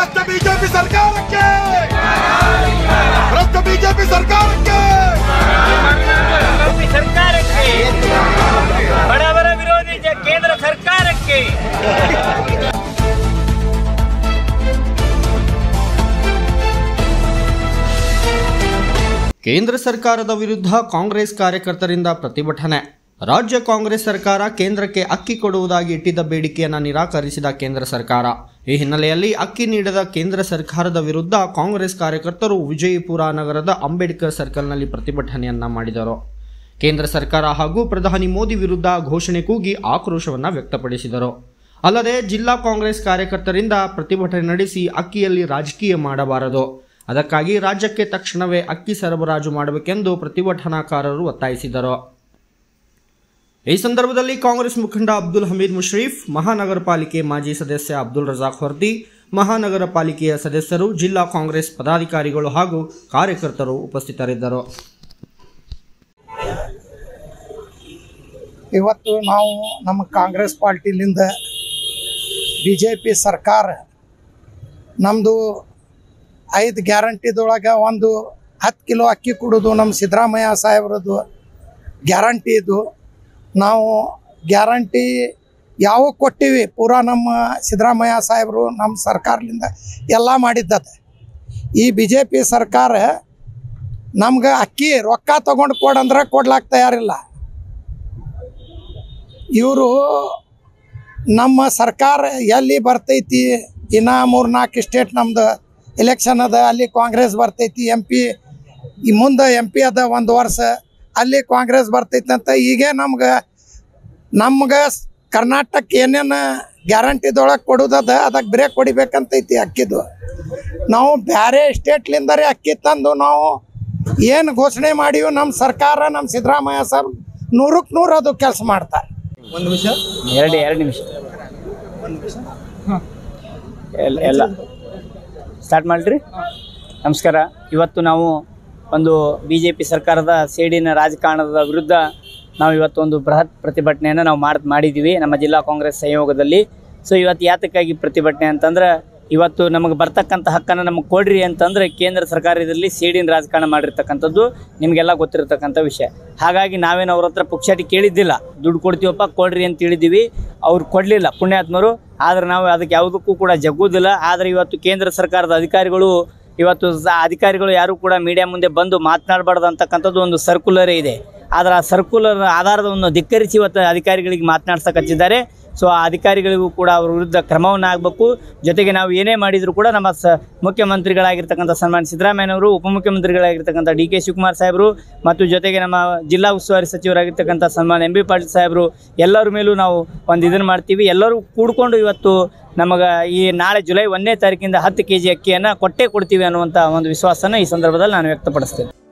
ಭ್ರಷ್ಟ ಬಿಜೆಪಿ ಸರ್ಕಾರಕ್ಕೆ ಭ್ರಷ್ಟ ಬಿಜೆಪಿ ಸರ್ಕಾರಕ್ಕೆ ಬಿಜೆಪಿ ಸರ್ಕಾರಕ್ಕೆ ಬಡವರ ವಿರೋಧಿ ಜ- ಕೇಂದ್ರ ಸರ್ಕಾರಕ್ಕೆ ಕೇಂದ್ರ ಸರ್ಕಾರದ ವಿರುದ್ಧ ಕಾಂಗ್ರೆಸ್ ಕಾರ್ಯಕರ್ತರಿಂದ ಪ್ರತಿಭಟನೆ ರಾಜ್ಯ ಕಾಂಗ್ರೆಸ್ ಸರ್ಕಾರ ಕೇಂದ್ರಕ್ಕೆ ಅಕ್ಕಿ ಕೊಡುವುದಾಗಿ ಇಟ್ಟಿದ್ದ ಬೇಡಿಕೆಯನ್ನು ನಿರಾಕರಿಸಿದ ಕೇಂದ್ರ ಸರ್ಕಾರ ಈ ಹಿನ್ನೆಲೆಯಲ್ಲಿ ಅಕ್ಕಿ ನೀಡದ ಕೇಂದ್ರ ಸರ್ಕಾರದ ವಿರುದ್ಧ ಕಾಂಗ್ರೆಸ್ ಕಾರ್ಯಕರ್ತರು ವಿಜಯಪುರ ನಗರದ ಅಂಬೇಡ್ಕರ್ ಸರ್ಕಲ್ನಲ್ಲಿ ಪ್ರತಿಭಟನೆಯನ್ನ ಮಾಡಿದರು ಕೇಂದ್ರ ಸರ್ಕಾರ ಹಾಗೂ ಪ್ರಧಾನಿ ಮೋದಿ ವಿರುದ್ಧ ಘೋಷಣೆ ಕೂಗಿ ಆಕ್ರೋಶವನ್ನು ವ್ಯಕ್ತಪಡಿಸಿದರು ಅಲ್ಲದೆ ಜಿಲ್ಲಾ ಕಾಂಗ್ರೆಸ್ ಕಾರ್ಯಕರ್ತರಿಂದ ಪ್ರತಿಭಟನೆ ನಡೆಸಿ ಅಕ್ಕಿಯಲ್ಲಿ ರಾಜಕೀಯ ಮಾಡಬಾರದು ಅದಕ್ಕಾಗಿ ರಾಜ್ಯಕ್ಕೆ ತಕ್ಷಣವೇ ಅಕ್ಕಿ ಸರಬರಾಜು ಮಾಡಬೇಕೆಂದು ಪ್ರತಿಭಟನಾಕಾರರು ಒತ್ತಾಯಿಸಿದರು ಈ ಸಂದರ್ಭದಲ್ಲಿ ಕಾಂಗ್ರೆಸ್ ಮುಖಂಡ ಅಬ್ದುಲ್ ಹಮೀದ್ ಮುಶ್ರೀಫ್ ಮಹಾನಗರ ಪಾಲಿಕೆ ಮಾಜಿ ಸದಸ್ಯ ಅಬ್ದುಲ್ ರಜಾಕ್ ಹೊರ್ದಿ ಮಹಾನಗರ ಪಾಲಿಕೆಯ ಸದಸ್ಯರು ಜಿಲ್ಲಾ ಕಾಂಗ್ರೆಸ್ ಪದಾಧಿಕಾರಿಗಳು ಹಾಗೂ ಕಾರ್ಯಕರ್ತರು ಉಪಸ್ಥಿತರಿದ್ದರು ಇವತ್ತು ನಾವು ನಮ್ಮ ಕಾಂಗ್ರೆಸ್ ಪಾರ್ಟಿಲಿಂದ ಬಿ ಜೆ ಪಿ ಸರ್ಕಾರ ನಮ್ಮದು ಐದು ಗ್ಯಾರಂಟಿದೊಳಗೆ ಒಂದು ಹತ್ತು ಕಿಲೋ ಅಕ್ಕಿ ಕೊಡೋದು ನಮ್ಮ ಸಿದ್ದರಾಮಯ್ಯ ಸಾಹೇಬ್ರದ್ದು ಗ್ಯಾರಂಟಿ ಇದು ನಾವು ಗ್ಯಾರಂಟಿ ಯಾವ ಕೊಟ್ಟಿವಿ ಪೂರಾ ನಮ್ಮ ಸಿದ್ದರಾಮಯ್ಯ ಸಾಹೇಬರು ನಮ್ಮ ಸರ್ಕಾರದಿಂದ ಎಲ್ಲ ಮಾಡಿದ್ದದ ಈ ಬಿ ಜೆ ಪಿ ಸರ್ಕಾರ ನಮ್ಗೆ ಅಕ್ಕಿ ರೊಕ್ಕ ತೊಗೊಂಡು ಕೊಡಂದ್ರೆ ಕೊಡ್ಲಾಕ್ ತಯಾರಿಲ್ಲ ಇವರು ನಮ್ಮ ಸರ್ಕಾರ ಎಲ್ಲಿ ಬರ್ತೈತಿ ಇನ್ನು ಮೂರು ನಾಲ್ಕು ಸ್ಟೇಟ್ ನಮ್ದು ಎಲೆಕ್ಷನ್ ಅದ ಅಲ್ಲಿ ಕಾಂಗ್ರೆಸ್ ಬರ್ತೈತಿ ಎಮ್ ಪಿ ಈ ಮುಂದೆ ಎಮ್ ಪಿ ಅದ ಒಂದು ವರ್ಷ ಅಲ್ಲಿ ಕಾಂಗ್ರೆಸ್ ಬರ್ತೈತಿ ಅಂತ ಈಗೇ ನಮ್ಗೆ ನಮ್ಗೆ ಕರ್ನಾಟಕ ಏನೇನು ಗ್ಯಾರಂಟಿದೊಳಗೆ ಕೊಡೋದದ ಅದಕ್ಕೆ ಬ್ರೇಕ್ ಹೊಡಿಬೇಕಂತೈತಿ ಅಕ್ಕಿದು ನಾವು ಬೇರೆ ಸ್ಟೇಟ್ಲಿಂದರೇ ಅಕ್ಕಿ ತಂದು ನಾವು ಏನು ಘೋಷಣೆ ಮಾಡೀವಿ ನಮ್ಮ ಸರ್ಕಾರ ನಮ್ಮ ಸಿದ್ದರಾಮಯ್ಯ ಸಾಹೇಬ್ ನೂರಕ್ಕೆ ನೂರು ಅದು ಕೆಲಸ ಮಾಡ್ತಾರೆ ಎರಡು ಎರಡು ನಿಮಿಷ ಎಲ್ಲ ಎಲ್ಲ ಸ್ಟಾರ್ಟ್ ಮಾಡ್ರಿ ನಮಸ್ಕಾರ ಇವತ್ತು ನಾವು ಒಂದು ಬಿ ಜೆ ಪಿ ಸರ್ಕಾರದ ಸೇಡಿನ ರಾಜಕಾರಣದ ವಿರುದ್ಧ ನಾವು ಇವತ್ತು ಒಂದು ಬೃಹತ್ ಪ್ರತಿಭಟನೆಯನ್ನು ನಾವು ಮಾಡಿ ಮಾಡಿದ್ದೀವಿ ನಮ್ಮ ಜಿಲ್ಲಾ ಕಾಂಗ್ರೆಸ್ ಸಂಯೋಗದಲ್ಲಿ ಸೊ ಇವತ್ತು ಯಾತಕ್ಕಾಗಿ ಪ್ರತಿಭಟನೆ ಅಂತಂದ್ರೆ ಇವತ್ತು ನಮಗೆ ಬರ್ತಕ್ಕಂಥ ಹಕ್ಕನ್ನು ನಮಗೆ ಕೊಡ್ರಿ ಅಂತಂದ್ರೆ ಕೇಂದ್ರ ಸರ್ಕಾರದಲ್ಲಿ ಸೇಡಿನ ರಾಜಕಾರಣ ಮಾಡಿರ್ತಕ್ಕಂಥದ್ದು ನಿಮಗೆಲ್ಲ ಗೊತ್ತಿರತಕ್ಕಂಥ ವಿಷಯ ಹಾಗಾಗಿ ನಾವೇನು ಅವ್ರ ಹತ್ರ ಪುಕ್ಷಾಟಿ ಕೇಳಿದ್ದಿಲ್ಲ ದುಡ್ಡು ಕೊಡ್ತೀವಪ್ಪ ಕೊಡ್ರಿ ಅಂತ ಹೇಳಿದ್ದೀವಿ ಅವ್ರು ಕೊಡಲಿಲ್ಲ ಪುಣ್ಯಾತ್ಮರು ಆದರೆ ನಾವು ಅದಕ್ಕೆ ಯಾವುದಕ್ಕೂ ಕೂಡ ಜಗ್ಗುವುದಿಲ್ಲ ಆದರೆ ಇವತ್ತು ಕೇಂದ್ರ ಸರ್ಕಾರದ ಅಧಿಕಾರಿಗಳು ಇವತ್ತು ಸ- ಅಧಿಕಾರಿಗಳು ಯಾರು ಕೂಡ ಮೀಡಿಯಾ ಮುಂದೆ ಬಂದು ಮಾತನಾಡಬಾರ್ದು ಅಂತಕ್ಕಂಥದ್ದು ಒಂದು ಸರ್ಕ್ಯುಲರೇ ಇದೆ ಆದರೆ ಆ ಸರ್ಕ್ಯುಲರ್ ಆಧಾರವನ್ನು ಧಿಕ್ಕರಿಸಿ ಇವತ್ತು ಅಧಿಕಾರಿಗಳಿಗೆ ಮಾತನಾಡ್ಸಕತ್ತಿದ್ದಾರೆ ಸೊ ಆ ಅಧಿಕಾರಿಗಳಿಗೂ ಕೂಡ ಅವ್ರ ವಿರುದ್ಧ ಕ್ರಮವನ್ನು ಆಗಬೇಕು ಜೊತೆಗೆ ನಾವು ಏನೇ ಮಾಡಿದರೂ ಕೂಡ ನಮ್ಮ ಸ ಮುಖ್ಯಮಂತ್ರಿಗಳಾಗಿರ್ತಕ್ಕಂಥ ಸನ್ಮಾನ್ಯ ಸಿದ್ದರಾಮಯ್ಯನವರು ಉಪಮುಖ್ಯಮಂತ್ರಿಗಳಾಗಿರ್ತಕ್ಕಂಥ ಡಿ ಕೆ ಶಿವಕುಮಾರ್ ಸಾಹೇಬರು ಮತ್ತು ಜೊತೆಗೆ ನಮ್ಮ ಜಿಲ್ಲಾ ಉಸ್ತುವಾರಿ ಸಚಿವರಾಗಿರ್ತಕ್ಕಂಥ ಸನ್ಮಾನ್ಯ ಎಂ ಬಿ ಪಾಟೀಲ್ ಸಾಹೇಬರು ಎಲ್ಲರ ಮೇಲೂ ನಾವು ಒಂದು ಇದನ್ನು ಮಾಡ್ತೀವಿ ಎಲ್ಲರೂ ಕೂಡ್ಕೊಂಡು ಇವತ್ತು ನಮಗೆ ಈ ನಾಳೆ ಜುಲೈ ಒಂದನೇ ತಾರೀಕಿಂದ ಹತ್ತು ಕೆ ಜಿ ಅಕ್ಕಿಯನ್ನು ಕೊಟ್ಟೇ ಕೊಡ್ತೀವಿ ಅನ್ನುವಂಥ ಒಂದು ವಿಶ್ವಾಸನ ಈ ಸಂದರ್ಭದಲ್ಲಿ ನಾನು ವ್ಯಕ್ತಪಡಿಸ್ತೇನೆ